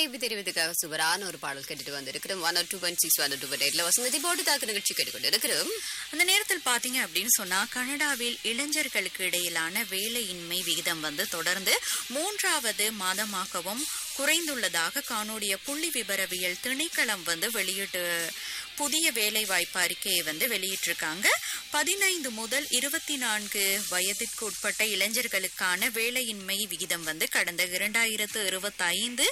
இணைப்பு தெரிவதற்காக சுவரான ஒரு பாடல் கேட்டுட்டு வந்திருக்கிறோம் one two point six one two point எயிட்ல வசந்ததி போட்டு தாக்கு நிகழ்ச்சி கேட்டுக்கொண்டு இருக்கிறோம் அந்த நேரத்தில் பாத்தீங்க அப்படின்னு சொன்னா கனடாவில் இளைஞர்களுக்கு இடையிலான வேலையின்மை விகிதம் வந்து தொடர்ந்து மூன்றாவது மாதமாகவும் குறைந்துள்ளதாக காணொடிய புள்ளி விபரவியல் திணைக்களம் வந்து வெளியிட்டு புதிய வேலை வாய்ப்பு அறிக்கையை வந்து வெளியிட்டிருக்காங்க பதினைந்து முதல் இருபத்தி நான்கு வயதிற்கு உட்பட்ட இளைஞர்களுக்கான வேலையின்மை விகிதம் வந்து கடந்த இரண்டாயிரத்து இருபத்தி ஐந்து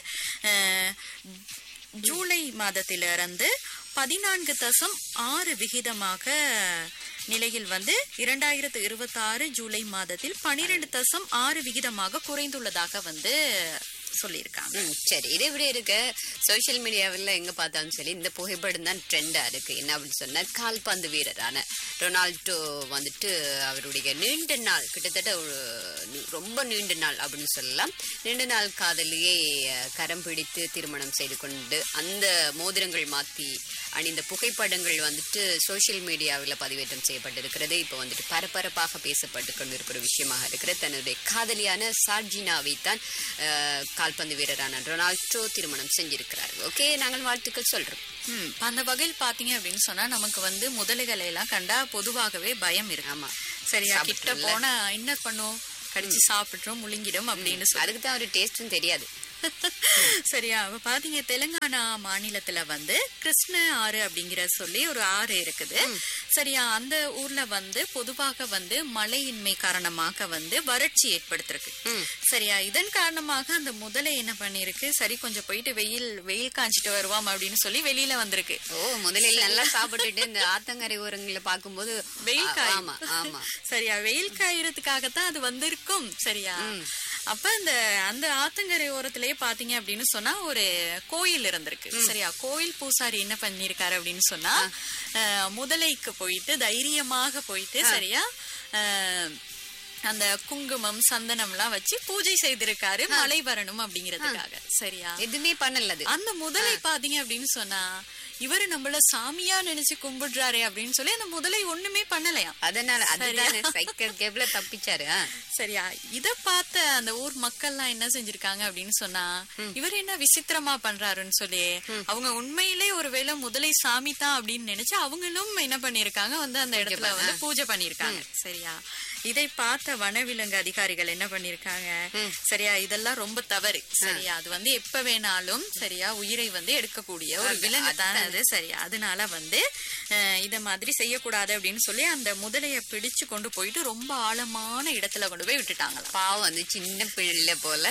ஜூலை மாதத்திலிருந்து பதினான்கு தசம் ஆறு விகிதமாக நிலையில் வந்து இரண்டாயிரத்து இருபத்தி ஆறு ஜூலை மாதத்தில் பனிரெண்டு தசம் ஆறு விகிதமாக குறைந்துள்ளதாக வந்து சொல்லியிருக்காங்க ம், சரி இது இப்படி இருக்கு சோஷியல் மீடியாவில் எங்க பார்த்தாலும் சரி இந்த புகைப்படம் தான் ட்ரெண்டா இருக்கு என்ன அப்படின்னு சொன்னா கால்பந்து வீரரான ரொனால்டோ வந்துட்டு அவருடைய நீண்ட நாள் கிட்டத்தட்ட ஒரு நீ- ரொம்ப நீண்ட நாள் அப்படின்னு சொல்லலாம் நீண்ட நாள் காதலியை அஹ், கரம் பிடித்து திருமணம் செய்து கொண்டு அந்த மோதிரங்கள் மாத்தி அணிந்த புகைப்படங்கள் வந்துட்டு சோஷியல் மீடியாவில் பதிவேற்றம் செய்யப்பட்டிருக்கிறது இப்போ வந்துட்டு பரபரப்பாக பேசப்பட்டு கொண்டிருக்கிற விஷயமாக இருக்கிற தன்னுடைய காதலியான சார்ஜினாவை தான் அஹ், கால்பந்து வீரரான ரொனால்டோ திருமணம் செஞ்சிருக்கிறார் ஓகே நாங்கள் வாழ்த்துக்கள் சொல்றோம் ம், அந்த வகையில் பாத்தீங்க அப்படின்னு சொன்னா நமக்கு வந்து முதலைகளை எல்லாம் கண்டா பொதுவாகவே பயம் இருக்கு ஆமா சரியா கிட்ட சாப்பிட்டுருல. போனா என்ன பண்ணும் கடிச்சு சாப்பிட்டுரும் முழுங்கிடும் அப்படின்னு சொல்லி அதுக்கு தான் ஒரு டேஸ்டும் தெரியாது சரியா அப்ப பாத்தீங்க தெலுங்கானா மாநிலத்துல வந்து கிருஷ்ண ஆறு அப்படிங்கிற சொல்லி ஒரு ஆறு இருக்குது சரியா அந்த ஊர்ல வந்து பொதுவாக வந்து மழையின்மை காரணமாக வந்து வறட்சி ஏற்படுத்திருக்கு ம். சரியா இதன் காரணமாக அந்த முதலை என்ன பண்ணிருக்கு சரி கொஞ்சம் போயிட்டு வெயில் வெயில் காய்ச்சிட்டு வருவாம் அப்படின்னு சொல்லி வெளியில வந்திருக்கு ஓ முதலில் நல்லா சாப்பிட்டுட்டு இந்த ஆத்தங்கரை ஓரங்களை பார்க்கும்போது வெயில் ஆ, காயும். ஆமா ஆமா சரியா வெயில் காயறதுக்காகத்தான் அது வந்திருக்கும் சரியா அப்ப அந்த அந்த ஆத்தங்கரை ஓரத்திலேயே பாத்தீங்க அப்படின்னு சொன்னா ஒரு கோயில் இருந்திருக்கு சரியா கோயில் பூசாரி என்ன பண்ணிருக்காரு அப்படின்னு சொன்னா அஹ், முதலைக்கு போயிட்டு தைரியமாக போயிட்டு சரியா அஹ், அந்த குங்குமம் சந்தனம்லாம் வச்சு பூஜை செய்திருக்காரு மழை வரணும் அப்படிங்கறதுக்காக சரியா எதுவுமே பண்ணல அது அந்த முதலை பாத்தீங்க அப்படின்னு சொன்னா இவரு நம்மள சாமியா நினைச்சு கும்பிடுறாரே அப்படின்னு சொல்லி அந்த முதலை ஒண்ணுமே பண்ணலையா அதனால அதுதானே சைக்கிள் கேப்ல தப்பிச்சாரு ஆ. சரியா இத பார்த்த அந்த ஊர் மக்கள்லாம் என்ன செஞ்சிருக்காங்க அப்படின்னு சொன்னா இவர் என்ன விசித்திரமா பண்றாருன்னு சொல்லி அவங்க உண்மையிலே ஒருவேளை முதலை சாமி தான் அப்படின்னு நினைச்சு அவங்களும் என்ன பண்ணிருக்காங்க வந்து அந்த இடத்துல வந்து பூஜை பண்ணிருக்காங்க சரியா இதை பார்த்த வனவிலங்கு அதிகாரிகள் என்ன பண்ணிருக்காங்க சரியா இதெல்லாம் ரொம்ப தவறு சரியா அது வந்து எப்ப வேணாலும் சரியா உயிரை வந்து எடுக்கக்கூடிய ஒரு விலங்கு தானே அது சரியா அதனால வந்து அஹ், இத மாதிரி செய்யக்கூடாது அப்படின்னு சொல்லி அந்த முதலைய பிடிச்சு கொண்டு போயிட்டு ரொம்ப ஆழமான இடத்துல கொண்டு போய் விட்டுட்டாங்களாம் பாவம் வந்து சின்ன பிள்ளை போல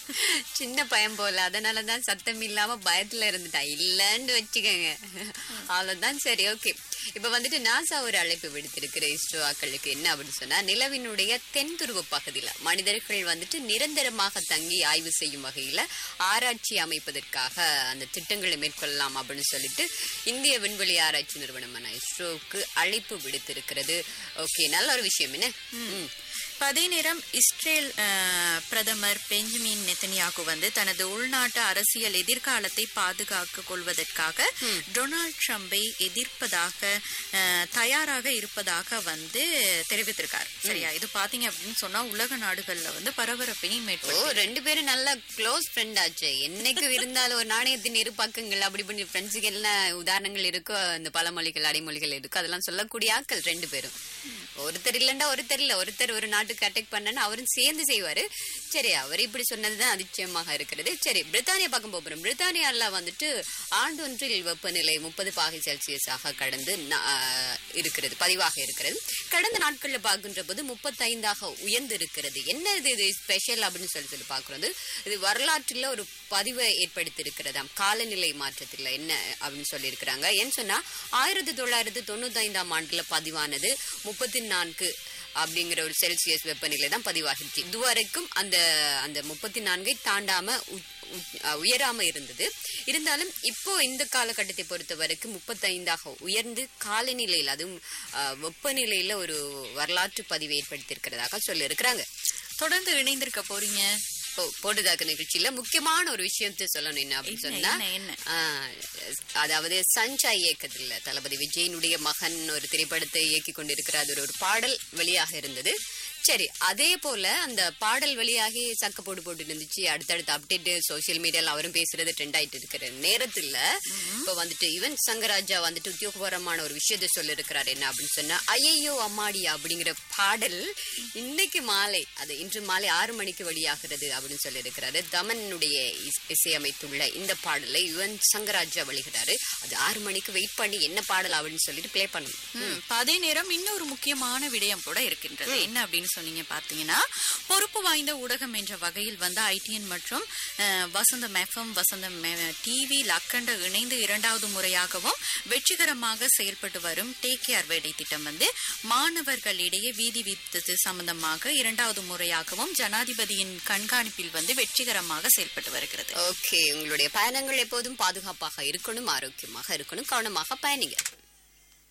சின்ன பையன் போல அதனாலதான் சத்தம் இல்லாம பயத்துல இருந்துட்டான் இல்லன்னு வச்சுக்கோங்க அவ்வளவுதான் சரி ஓகே இப்ப வந்துட்டு நாசா ஒரு அழைப்பு விடுத்திருக்கிற இஸ்ரோ ஆக்களுக்கு என்ன அப்படின்னு சொன்னா நிலவினுடைய தென் துருவ பகுதியில மனிதர்கள் வந்துட்டு நிரந்தரமாக தங்கி ஆய்வு செய்யும் வகையில ஆராய்ச்சி அமைப்பதற்காக அந்த திட்டங்களை மேற்கொள்ளலாம் அப்படின்னு சொல்லிட்டு இந்திய விண்வெளி ஆராய்ச்சி நிறுவனமான இஸ்ரோவுக்கு அழைப்பு விடுத்திருக்கிறது ஓகே நல்ல ஒரு விஷயம் என்ன ம். இப்ப அதே நேரம் இஸ்ரேல் அஹ், பிரதமர் பெஞ்சமின் நெத்தனியாகு வந்து தனது உள்நாட்டு அரசியல் எதிர்காலத்தை பாதுகாக்க கொள்வதற்காக டொனால்ட் ட்ரம்பை எதிர்ப்பதாக அஹ், தயாராக இருப்பதாக வந்து தெரிவித்திருக்கார் சரியா இது பாத்தீங்க அப்படின்னு சொன்னா உலக நாடுகள்ல வந்து பரபரப்பினை ஓ மேற்கொள் ரெண்டு பேரும் நல்ல க்ளோஸ் ஃப்ரெண்ட் ஆச்சு என்னைக்கு இருந்தாலும் ஒரு நாணயத்தின் இரு பக்கங்கள் அப்படி பண்ணி ஃப்ரெண்ட்ஸுக்கு என்ன உதாரணங்கள் இருக்கோ அந்த பழமொழிகள் அடைமொழிகள் இருக்கோ அதெல்லாம் சொல்லக்கூடிய ஆட்கள் ரெண்டு பேரும் ஒருத்தர் இல்லைண்டா ஒருத்தர் இல்ல ஒருத்தர் ஒரு நாட்டுக்கு அட்டாக் பண்ணனா அவரும் சேர்ந்து செய்வாரு சரி அவர் இப்படி சொன்னதுதான் அதிர்ச்சியமாக இருக்கிறது சரி பிரித்தானியா பக்கம் போகிறோம் பிரித்தானியால வந்துட்டு ஆண்டொன்றில் வெப்பநிலை முப்பது பாகை செல்சியஸாக கடந்து நா- ஆஹ் இருக்கிறது பதிவாக இருக்கிறது கடந்த நாட்கள்ல பார்க்கின்ற போது முப்பத்தைந்தாக உயர்ந்து இருக்கிறது என்ன இது இது ஸ்பெஷல் அப்படின்னு சொல்லி சொல்லி பார்க்கறது இது வரலாற்றில் ஒரு பதிவை ஏற்படுத்தி இருக்கிறதாம் காலநிலை மாற்றத்தில் என்ன அப்படின்னு சொல்லி இருக்கிறாங்க ஏன்னு சொன்னா ஆயிரத்தி தொள்ளாயிரத்தி தொண்ணூத்தி ஐந்தாம் ஆண்டுல பதிவானது முப்பத்தி நான்கு அப்படிங்கிற ஒரு செல்சியஸ் வெப்பநிலை தான் பதிவாகிருச்சு இதுவரைக்கும் அந்த அந்த முப்பத்தி நான்கை தாண்டாம உ- உ- அஹ் உயராம இருந்தது இருந்தாலும் இப்போ இந்த காலகட்டத்தை பொறுத்த வரைக்கும் முப்பத்தைந்தாக உயர்ந்து காலநிலையில் அதுவும் அஹ், வெப்பநிலையில ஒரு வரலாற்று பதிவை ஏற்படுத்தியிருக்கிறதாக சொல்லியிருக்கிறாங்க தொடர்ந்து இணைந்திருக்க போறீங்க இப்போ போட்டுதாக்கு நிகழ்ச்சியில முக்கியமான ஒரு விஷயத்தை சொல்லணும் என்ன அப்படின்னு என்ன, சொன்னா என்ன, என்ன? ஆஹ், அதாவது சஞ்சய் இயக்கத்துல தளபதி விஜயனுடைய மகன் ஒரு திரைப்படத்தை இயக்கி கொண்டிருக்கிற அது ஒரு- ஒரு பாடல் வெளியாக இருந்தது சரி அதே போல அந்த பாடல் வழியாகி சக்க போட்டு போட்டு இருந்துச்சு அடுத்தடுத்த அப்டேட் சோசியல் மீடியால அவரும் பேசுறது ட்ரெண்ட் ஆயிட்டு இருக்கிற நேரத்துல இப்ப வந்துட்டு யுவன் சங்கராஜா வந்துட்டு உத்தியோகபூர்வமான ஒரு விஷயத்த சொல்லி இருக்கிறாரு என்ன அப்படின்னு சொன்னா ஐயையோ அம்மாடி அப்படிங்கிற பாடல் இன்னைக்கு மாலை அது இன்று மாலை ஆறு மணிக்கு வெளியாகிறது அப்படின்னு சொல்லி இருக்கிறாரு தமனுடைய இஸ்- இசையமைத்துள்ள இந்த பாடலை யுவன் சங்கராஜா வழிகிறாரு அது ஆறு மணிக்கு வெயிட் பண்ணி என்ன பாடல் அப்படின்னு சொல்லிட்டு ப்ளே பண்ணணும் ம், இப்ப அதே நேரம் இன்னொரு முக்கியமான விடயம் கூட இருக்கின்றது என்ன அப்படின்னு சொன்னீங்க பாத்தீங்கன்னா பொறுப்பு வாய்ந்த ஊடகம் என்ற வகையில் வந்து ஐடிஎன் மற்றும் அஹ், வசந்தம் எஃப்எம் வசந்தம் டிவி லக்கண்ட இணைந்து இரண்டாவது முறையாகவும் வெற்றிகரமாக செயல்பட்டு வரும் டேக் கேர் வேடை திட்டம் வந்து மாணவர்களிடையே வீதி விபத்து சம்பந்தமாக இரண்டாவது முறையாகவும் ஜனாதிபதியின் கண்காணிப்பில் வந்து வெற்றிகரமாக செயல்பட்டு வருகிறது ஓகே உங்களுடைய பயணங்கள் எப்போதும் பாதுகாப்பாக இருக்கணும் ஆரோக்கியமாக இருக்கணும் கவனமாக பயணிங்க